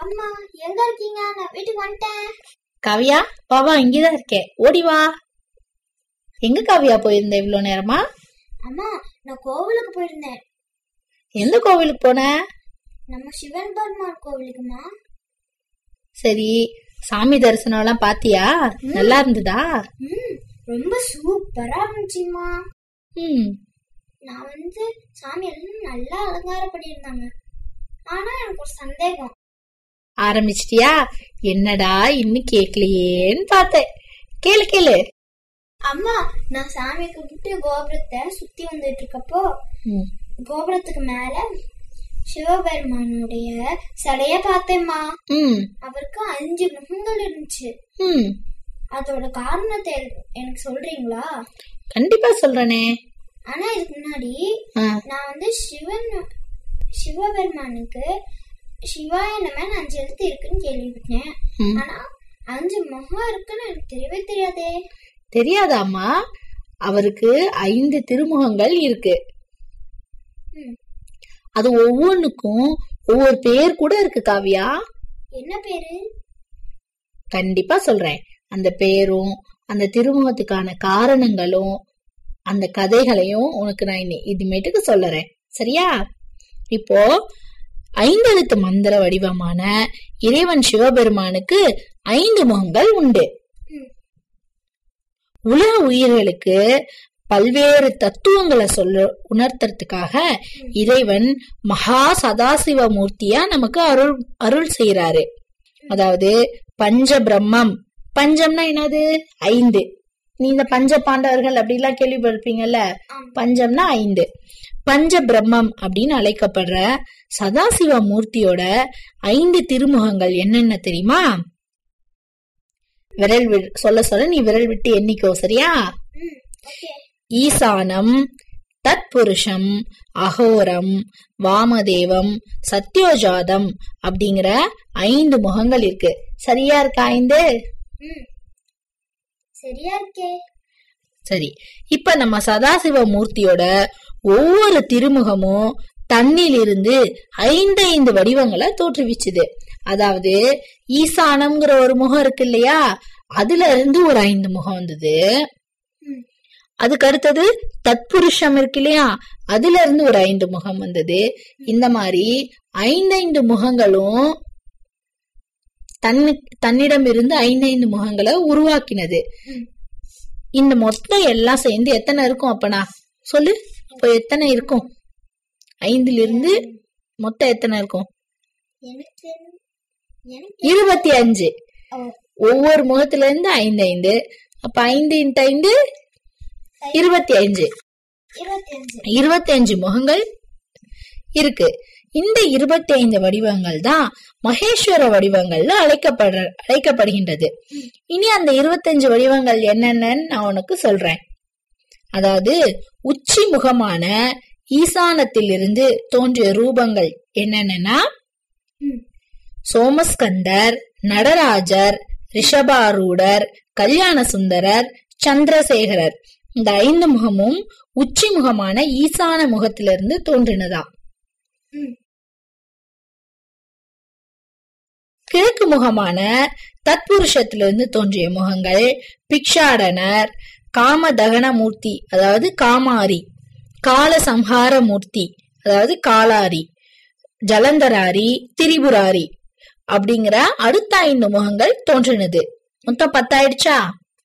அம்மா எங்க இருக்கீங்க நான் வீட்டுக்கு வந்துட்டேன் காவியா பாவா இங்கதான் இருக்கேன் ஓடி வா எங்க காவியா போயிருந்த இவ்வளவு நேரமா அம்மா நான் கோவிலுக்கு போயிருந்தேன் எந்த கோவிலுக்கு போன நம்ம சிவன் பெருமாள் கோவிலுக்குமா சரி சாமி தரிசனம் எல்லாம் பாத்தியா நல்லா இருந்ததா ம் ரொம்ப சூப்பரா இருந்துச்சுமா ம் நான் வந்து சாமி எல்லாம் நல்லா அலங்காரம் பண்ணியிருந்தாங்க ஆனா எனக்கு ஒரு சந்தேகம் ஆரம்பிச்சிட்டியா என்னடா இன்னும் கேக்கலையேன்னு பார்த்தேன் கேளு கேளு அம்மா நான் சாமி கும்பிட்டு கோபுரத்தை சுத்தி வந்துட்டு இருக்கப்போ ம், கோபுரத்துக்கு மேல சிவபெருமானுடைய சிலைய பார்த்தேம்மா ம் அவருக்கு அஞ்சு முகங்கள் இருந்துச்சு ம் அதோட காரணத்தை எனக்கு- எனக்கு சொல்றீங்களா கண்டிப்பா சொல்றேனே ஆனா இதுக்கு முன்னாடி ஆ, நான் வந்து சிவன் சிவபெருமானுக்கு சிவாய நமன் அஞ்சு எழுத்து இருக்குன்னு கேள்விப்பட்டேன் ம். ஆனா அஞ்சு முகம் இருக்குன்னு எனக்கு தெரியவே தெரியாதே தெரியாதாம்மா அவருக்கு ஐந்து திருமுகங்கள் இருக்கு ம். அது ஒவ்வொன்றுக்கும் ஒவ்வொரு பேர் கூட இருக்கு காவியா என்ன பேரு கண்டிப்பா சொல்றேன் அந்த பேரும் அந்த திருமுகத்துக்கான காரணங்களும் அந்த கதைகளையும் உனக்கு நான் இன்னி இதுமேட்டுக்கு சொல்லுறேன் சரியா இப்போ ஐந்தெழுத்து மந்திர வடிவமான இறைவன் சிவபெருமானுக்கு ஐந்து முகங்கள் உண்டு ம். உலக உயிர்களுக்கு பல்வேறு தத்துவங்களை சொல்ல உணர்த்துறதுக்காக இறைவன் மகா சதாசிவ மூர்த்தியா நமக்கு அருள் அருள் செய்யறாரு அதாவது பஞ்ச பிரம்மம் பஞ்சம்னா என்னது ஐந்து நீ இந்த பஞ்ச பாண்டவர்கள் அப்படிலாம் கேள்விப்பட்டிருப்பீங்கல்ல ஆமா. பஞ்சம்னா ஐந்து பஞ்ச பிரம்மம் அப்படின்னு அழைக்கப்படுற சதாசிவ மூர்த்தியோட ஐந்து திருமுகங்கள் என்னென்ன தெரியுமா விரல் வி- சொல்ல சொல்ல நீ விரல் விட்டு எண்ணிக்கோ சரியா ம் ஓகே ஈசானம் தத்புருஷம் அகோரம் வாமதேவம் சத்யோஜாதம் அப்படிங்கிற ஐந்து முகங்கள் இருக்கு சரியா இருக்கா ஐந்து ம் சரியா இருக்கே சரி இப்ப நம்ம சதாசிவ மூர்த்தியோட ஒவ்வொரு திருமுகமும் தன்னிலிருந்து ஐந்து ஐந்து வடிவங்களை தோற்றுவிச்சுது அதாவது ஈசானம்ங்கிற ஒரு முகம் இருக்கு இல்லையா அதுல இருந்து ஒரு ஐந்து முகம் வந்தது ம் அதுக்கு அடுத்தது தத்புருஷம் இருக்கு இல்லையா அதுல இருந்து ஒரு ஐந்து முகம் வந்தது இந்த மாதிரி ஐந்தைந்து முகங்களும் தன்னு தன்னிடம் இருந்து ஐந்தைந்து முகங்களை உருவாக்கினது ம். இந்த மொத்தம் எல்லாம் சேர்ந்து எத்தனை இருக்கும் அப்பனா சொல்லு இப்போ எத்தனை இருக்கும் ஐந்துல இருந்து மொத்தம் எத்தனை இருக்கும் எனக்கு எனக்கு இருபத்தி அஞ்சு ஓ, ஒவ்வொரு முகத்துல இருந்து ஐந்து ஐந்து அப்ப ஐந்து இன்ட்டு ஐந்து இருபத்தி அஞ்சு இருபத்தி அஞ்சு இருபத்தி அஞ்சு முகங்கள் இருக்கு இந்த இருபத்தி ஐந்து வடிவங்கள் தான் மகேஸ்வர வடிவங்கள்ல அழைக்கப்படுற அழைக்கப்படுகின்றது இனி அந்த இருபத்தஞ்சு வடிவங்கள் என்னென்னன்னு நான் உனக்கு சொல்றேன் அதாவது உச்சி முகமான ஈசானத்திலிருந்து தோன்றிய ரூபங்கள் என்னென்னன்னா ம் சோமஸ்கந்தர் நடராஜர் ரிஷபாரூடர் கல்யாண சுந்தரர் சந்திரசேகரர் இந்த ஐந்து முகமும் உச்சி முகமான ஈசான முகத்திலிருந்து தோன்றினதா ம் கிழக்கு முகமான தத்புருஷத்திலிருந்து தோன்றிய முகங்கள் பிக்ஷாடனர் காமதகன மூர்த்தி அதாவது காமாரி கால சம்ஹார மூர்த்தி அதாவது காலாரி ஜலந்தராரி திரிபுராரி அப்படிங்கிற அடுத்த ஐந்து முகங்கள் தோன்றினது மொத்தம் பத்தாயிடுச்சா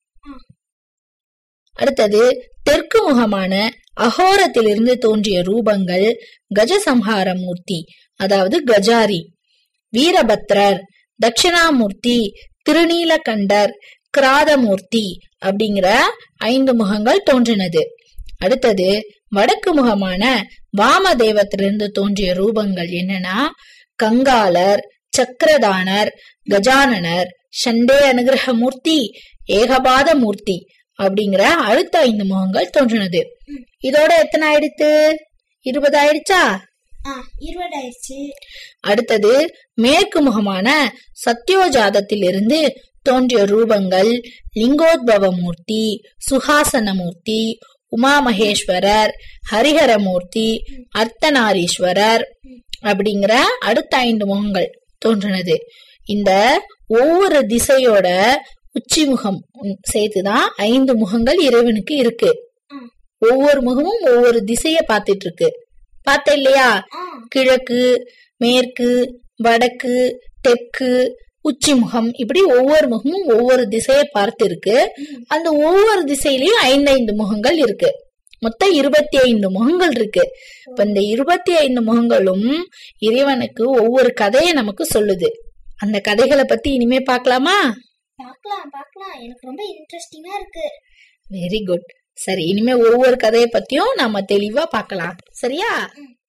அடுத்தது தெற்கு முகமான அகோரத்திலிருந்து தோன்றிய ரூபங்கள் கஜசம்ஹார மூர்த்தி அதாவது கஜாரி வீரபத்ரர் தட்சிணாமூர்த்தி திருநீலகண்டர் கிராதமூர்த்தி அப்படிங்கிற ஐந்து முகங்கள் தோன்றினது அடுத்தது வடக்கு முகமான வாமதேவத்திலிருந்து தோன்றிய ரூபங்கள் என்னன்னா கங்காலர் சக்கரதானர் கஜானனர் சண்டே அனுகிரக மூர்த்தி ஏகபாத மூர்த்தி அப்படிங்கிற அடுத்த ஐந்து முகங்கள் தோன்றினது இதோட எத்தனை ஆயிடுத்து இருபது ஆயிடுச்சா ஆ இருபது ஆயிடுச்சு அடுத்தது மேற்கு முகமான சத்யோஜாதத்திலிருந்து தோன்றிய ரூபங்கள் லிங்கோத்பவ மூர்த்தி சுஹாசன மூர்த்தி உமா மகேஸ்வரர் ஹரிஹரமூர்த்தி அர்த்தநாரீஸ்வரர் அப்படிங்கிற அடுத்த ஐந்து முகங்கள் தோன்றினது இந்த ஒவ்வொரு திசையோட உச்சி முகம் ம், சேர்த்துதான் ஐந்து முகங்கள் இறைவனுக்கு இருக்கு ம். ஒவ்வொரு முகமும் ஒவ்வொரு திசைய பார்த்துட்டு இருக்கு பார்த்த இல்லையா ஆ கிழக்கு மேற்கு வடக்கு தெற்கு உச்சி முகம் இப்படி ஒவ்வொரு முகமும் ஒவ்வொரு திசையை பார்த்து இருக்கு அந்த ஒவ்வொரு திசையிலயும் ஐந்து முகங்கள் இருக்கு மொத்தம் இருபத்தி ஐந்து முகங்கள் இருக்கு இப்ப இந்த இருபத்தி ஐந்து முகங்களும் இறைவனுக்கு ஒவ்வொரு கதையை நமக்கு சொல்லுது அந்த கதைகளை பத்தி இனிமே பார்க்கலாமா பார்க்கலாம் பார்க்கலாம் எனக்கு ரொம்ப இன்ட்ரெஸ்டிங்கா இருக்கு வெரி குட் சரி இனிமே ஒவ்வொரு கதையை பத்தியும் நாம தெளிவா பார்க்கலாம் சரியா ம்.